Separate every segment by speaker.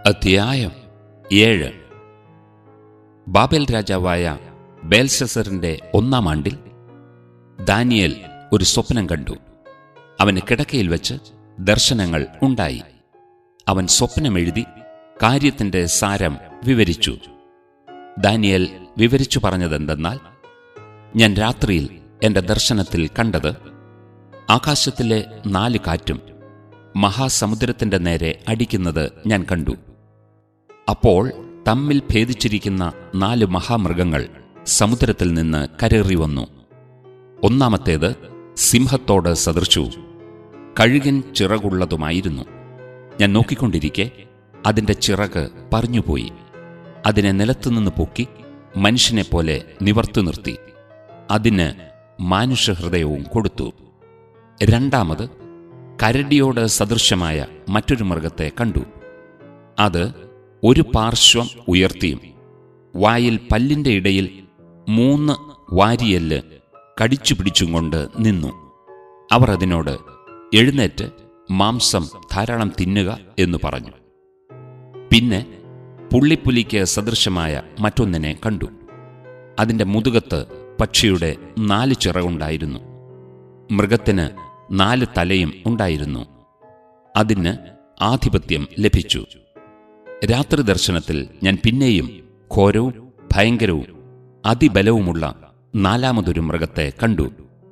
Speaker 1: അധ്യായം ഏഴ് ബാബേൽ രാജാവായ ബേൽസസറിന്റെ ഒന്നാം ആണ്ടിൽ ദാനിയേൽ ഒരു സ്വപ്നം കണ്ടു അവന് കിടക്കയിൽ വെച്ച് ദർശനങ്ങൾ ഉണ്ടായി അവൻ സ്വപ്നമെഴുതി കാര്യത്തിന്റെ സാരം വിവരിച്ചു ദാനിയേൽ വിവരിച്ചു പറഞ്ഞതെന്തെന്നാൽ ഞാൻ രാത്രിയിൽ എന്റെ ദർശനത്തിൽ കണ്ടത് ആകാശത്തിലെ നാല് കാറ്റും മഹാസമുദ്രത്തിന്റെ നേരെ അടിക്കുന്നത് ഞാൻ കണ്ടു അപ്പോൾ തമ്മിൽ ഭേദിച്ചിരിക്കുന്ന നാല് മഹാമൃഗങ്ങൾ സമുദ്രത്തിൽ നിന്ന് കരേറി വന്നു ഒന്നാമത്തേത് സിംഹത്തോട് സദൃശവും കഴുകൻ ചിറകുള്ളതുമായിരുന്നു ഞാൻ നോക്കിക്കൊണ്ടിരിക്കെ അതിന്റെ ചിറക് പറഞ്ഞുപോയി അതിനെ നിലത്തുനിന്ന് പൊക്കി മനുഷ്യനെപ്പോലെ നിവർത്തി നിർത്തി അതിന് മാനുഷഹൃദയവും കൊടുത്തു രണ്ടാമത് കരടിയോട് സദൃശമായ മറ്റൊരു മൃഗത്തെ കണ്ടു അത് ഒരു പാർശ്വം ഉയർത്തിയും വായിൽ പല്ലിന്റെ ഇടയിൽ മൂന്ന് വാരിയല്ല് കടിച്ചു പിടിച്ചും കൊണ്ട് നിന്നു അവർ അതിനോട് എഴുന്നേറ്റ് മാംസം ധാരാളം തിന്നുക എന്ന് പറഞ്ഞു പിന്നെ പുള്ളിപ്പുലിക്ക് സദൃശമായ മറ്റൊന്നിനെ കണ്ടു അതിന്റെ മുതുകത്ത് പക്ഷിയുടെ നാല് ചിറകുണ്ടായിരുന്നു മൃഗത്തിന് നാല് തലയും ഉണ്ടായിരുന്നു അതിന് ആധിപത്യം ലഭിച്ചു രാത്രി ദർശനത്തിൽ ഞാൻ പിന്നെയും ഘോരവും ഭയങ്കരവും അതിബലവുമുള്ള നാലാമതൊരു മൃഗത്തെ കണ്ടു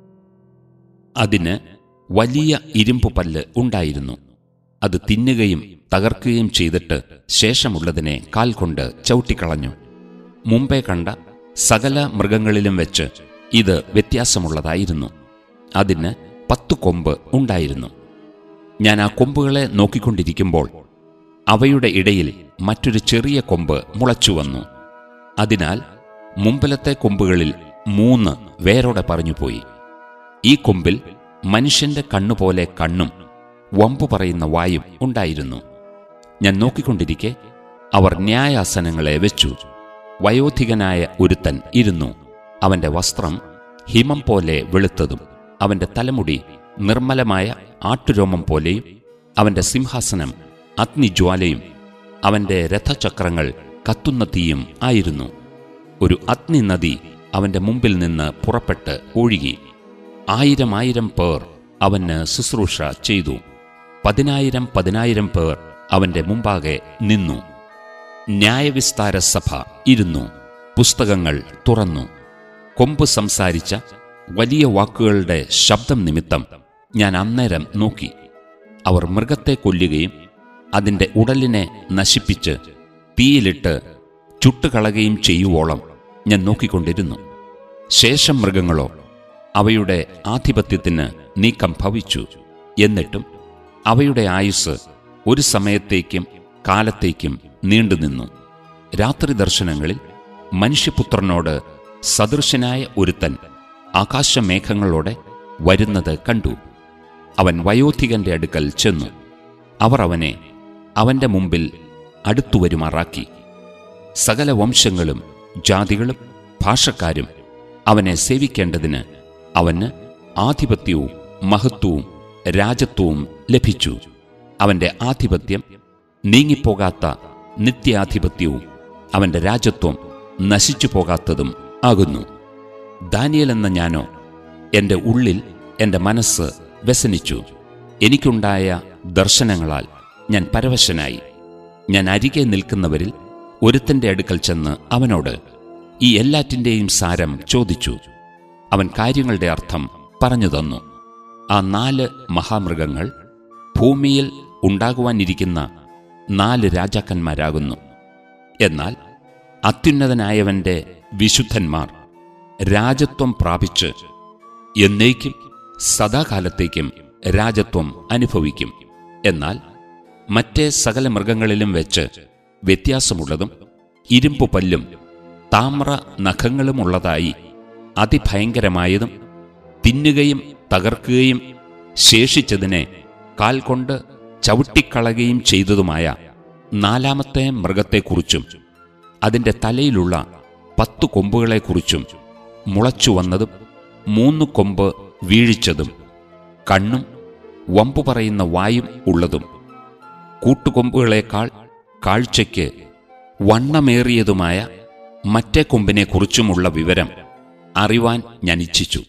Speaker 1: അതിന് വലിയ ഇരുമ്പു പല്ല് ഉണ്ടായിരുന്നു അത് തിന്നുകയും തകർക്കുകയും ചെയ്തിട്ട് ശേഷമുള്ളതിനെ കാൽ കൊണ്ട് ചവിട്ടിക്കളഞ്ഞു മുമ്പേ കണ്ട സകല മൃഗങ്ങളിലും വെച്ച് ഇത് വ്യത്യാസമുള്ളതായിരുന്നു അതിന് പത്തു കൊമ്പ് ഉണ്ടായിരുന്നു ഞാൻ ആ കൊമ്പുകളെ നോക്കിക്കൊണ്ടിരിക്കുമ്പോൾ അവയുടെ ഇടയിൽ മറ്റൊരു ചെറിയ കൊമ്പ് മുളച്ചു വന്നു അതിനാൽ മുമ്പിലത്തെ കൊമ്പുകളിൽ മൂന്ന് വേരോടെ പറഞ്ഞുപോയി ഈ കൊമ്പിൽ മനുഷ്യന്റെ കണ്ണുപോലെ കണ്ണും വമ്പു പറയുന്ന വായും ഉണ്ടായിരുന്നു ഞാൻ നോക്കിക്കൊണ്ടിരിക്കെ അവർ ന്യായാസനങ്ങളെ വെച്ചു വയോധികനായ ഒരുത്തൻ ഇരുന്നു അവന്റെ വസ്ത്രം ഹിമം പോലെ വെളുത്തതും അവന്റെ തലമുടി നിർമ്മലമായ ആട്ടുരോമം പോലെയും അവന്റെ സിംഹാസനം അഗ്നിജ്വാലയും അവന്റെ രഥചക്രങ്ങൾ കത്തുന്ന തീയും ആയിരുന്നു ഒരു അഗ്നി നദി അവന്റെ മുമ്പിൽ നിന്ന് പുറപ്പെട്ട് ഒഴുകി ആയിരം ആയിരം പേർ അവന് ശുശ്രൂഷ ചെയ്തു പതിനായിരം പതിനായിരം പേർ അവന്റെ മുമ്പാകെ നിന്നു ന്യായവിസ്താര സഭ ഇരുന്നു പുസ്തകങ്ങൾ തുറന്നു കൊമ്പ് സംസാരിച്ച വലിയ വാക്കുകളുടെ ശബ്ദം നിമിത്തം ഞാൻ അന്നേരം നോക്കി അവർ മൃഗത്തെ കൊല്ലുകയും അതിന്റെ ഉടലിനെ നശിപ്പിച്ച് തീയിലിട്ട് ചുട്ടുകളയുകയും ചെയ്യുവോളം ഞാൻ നോക്കിക്കൊണ്ടിരുന്നു ശേഷം മൃഗങ്ങളോ അവയുടെ ആധിപത്യത്തിന് നീക്കം ഭവിച്ചു എന്നിട്ടും അവയുടെ ആയുസ് ഒരു സമയത്തേക്കും കാലത്തേക്കും നീണ്ടുനിന്നു രാത്രി ദർശനങ്ങളിൽ മനുഷ്യപുത്രനോട് സദൃശനായ ഒരുത്തൻ ആകാശമേഘങ്ങളോടെ വരുന്നത് കണ്ടു അവൻ വയോധികന്റെ അടുക്കൽ ചെന്നു അവർ അവനെ അവന്റെ മുമ്പിൽ അടുത്തുവരുമാറാക്കി സകല വംശങ്ങളും ജാതികളും ഭാഷക്കാരും അവനെ സേവിക്കേണ്ടതിന് അവന് ആധിപത്യവും മഹത്വവും രാജത്വവും ലഭിച്ചു അവന്റെ ആധിപത്യം നീങ്ങിപ്പോകാത്ത നിത്യാധിപത്യവും അവന്റെ രാജത്വം നശിച്ചു പോകാത്തതും ആകുന്നു ദാനിയൽ എന്ന ഞാനോ എന്റെ ഉള്ളിൽ എന്റെ മനസ്സ് വ്യസനിച്ചു എനിക്കുണ്ടായ ദർശനങ്ങളാൽ ഞാൻ പരവശനായി ഞാൻ അരികെ നിൽക്കുന്നവരിൽ ഒരുത്തന്റെ അടുക്കൽ ചെന്ന് അവനോട് ഈ എല്ലാറ്റിന്റെയും സാരം ചോദിച്ചു അവൻ കാര്യങ്ങളുടെ അർത്ഥം പറഞ്ഞു തന്നു ആ നാല് മഹാമൃഗങ്ങൾ ഭൂമിയിൽ ഉണ്ടാകുവാനിരിക്കുന്ന നാല് രാജാക്കന്മാരാകുന്നു എന്നാൽ അത്യുന്നതനായവന്റെ വിശുദ്ധന്മാർ രാജത്വം പ്രാപിച്ച് എന്നേക്കും സദാകാലത്തേക്കും രാജത്വം അനുഭവിക്കും എന്നാൽ മറ്റേ സകല മൃഗങ്ങളിലും വെച്ച് വ്യത്യാസമുള്ളതും ഇരുമ്പു പല്ലും താമ്ര നഖങ്ങളുമുള്ളതായി അതിഭയങ്കരമായതും തിന്നുകയും തകർക്കുകയും ശേഷിച്ചതിനെ കാൽ കൊണ്ട് ചവിട്ടിക്കളയുകയും ചെയ്തതുമായ നാലാമത്തെ മൃഗത്തെക്കുറിച്ചും അതിന്റെ തലയിലുള്ള പത്തു കൊമ്പുകളെക്കുറിച്ചും മുളച്ചു വന്നതും മൂന്ന് കൊമ്പ് വീഴിച്ചതും കണ്ണും വമ്പു പറയുന്ന വായും ഉള്ളതും കൂട്ടുകൊമ്പുകളേക്കാൾ കാഴ്ചയ്ക്ക് വണ്ണമേറിയതുമായ മറ്റേ കൊമ്പിനെക്കുറിച്ചുമുള്ള വിവരം അറിവാൻ ഞാൻ ഇച്ഛിച്ചു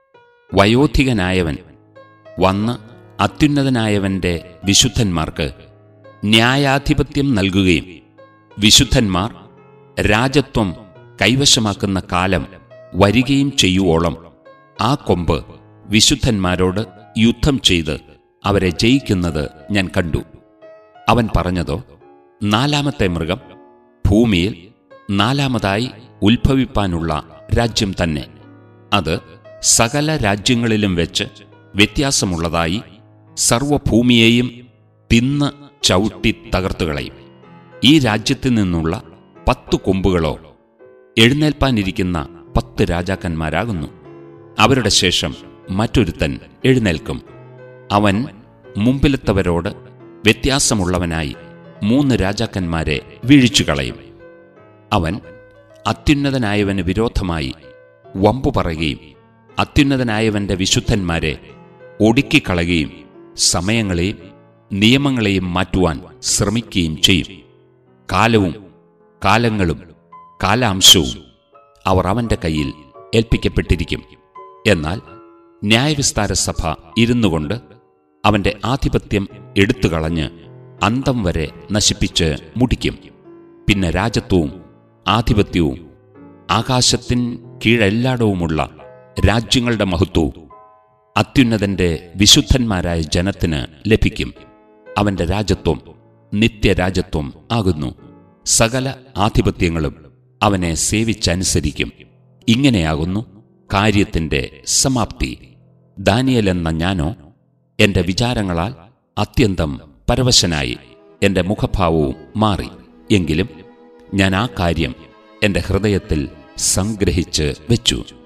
Speaker 1: വയോധികനായവൻ വന്ന് അത്യുന്നതനായവന്റെ വിശുദ്ധന്മാർക്ക് ന്യായാധിപത്യം നൽകുകയും വിശുദ്ധന്മാർ രാജത്വം കൈവശമാക്കുന്ന കാലം വരികയും ചെയ്യുവോളം ആ കൊമ്പ് വിശുദ്ധന്മാരോട് യുദ്ധം ചെയ്ത് അവരെ ജയിക്കുന്നത് ഞാൻ കണ്ടു അവൻ പറഞ്ഞതോ നാലാമത്തെ മൃഗം ഭൂമിയിൽ നാലാമതായി ഉത്ഭവിപ്പാനുള്ള രാജ്യം തന്നെ അത് സകല രാജ്യങ്ങളിലും വെച്ച് വ്യത്യാസമുള്ളതായി സർവഭൂമിയെയും തിന്ന് ചവിട്ടി തകർത്തുകളയും ഈ രാജ്യത്തിൽ നിന്നുള്ള പത്തു കൊമ്പുകളോ എഴുന്നേൽപ്പാനിരിക്കുന്ന പത്ത് രാജാക്കന്മാരാകുന്നു അവരുടെ ശേഷം മറ്റൊരുത്തൻ എഴുന്നേൽക്കും അവൻ മുമ്പിലത്തവരോട് വ്യത്യാസമുള്ളവനായി മൂന്ന് രാജാക്കന്മാരെ വീഴിച്ചുകളയും അവൻ അത്യുന്നതനായവന് വിരോധമായി വമ്പു പറയുകയും അത്യുന്നതനായവന്റെ വിശുദ്ധന്മാരെ ഒടുക്കിക്കളയുകയും സമയങ്ങളെയും നിയമങ്ങളെയും മാറ്റുവാൻ ശ്രമിക്കുകയും ചെയ്യും കാലവും കാലങ്ങളും കാലാംശവും അവർ അവന്റെ കയ്യിൽ ഏൽപ്പിക്കപ്പെട്ടിരിക്കും എന്നാൽ ന്യായവിസ്താര സഭ ഇരുന്നുകൊണ്ട് അവന്റെ ആധിപത്യം എടുത്തുകളഞ്ഞ് അന്തം വരെ നശിപ്പിച്ച് മുടിക്കും പിന്നെ രാജത്വവും ആധിപത്യവും ആകാശത്തിൻ കീഴെല്ലായിടവുമുള്ള രാജ്യങ്ങളുടെ മഹത്വവും അത്യുന്നതന്റെ വിശുദ്ധന്മാരായ ജനത്തിന് ലഭിക്കും അവന്റെ രാജത്വം നിത്യരാജത്വം ആകുന്നു സകല ആധിപത്യങ്ങളും അവനെ സേവിച്ചനുസരിക്കും ഇങ്ങനെയാകുന്നു കാര്യത്തിന്റെ സമാപ്തി ദാനിയൽ എന്ന ഞാനോ എന്റെ വിചാരങ്ങളാൽ അത്യന്തം പരവശനായി എന്റെ മുഖഭാവവും മാറി എങ്കിലും ഞാൻ ആ കാര്യം എന്റെ ഹൃദയത്തിൽ സംഗ്രഹിച്ച് വെച്ചു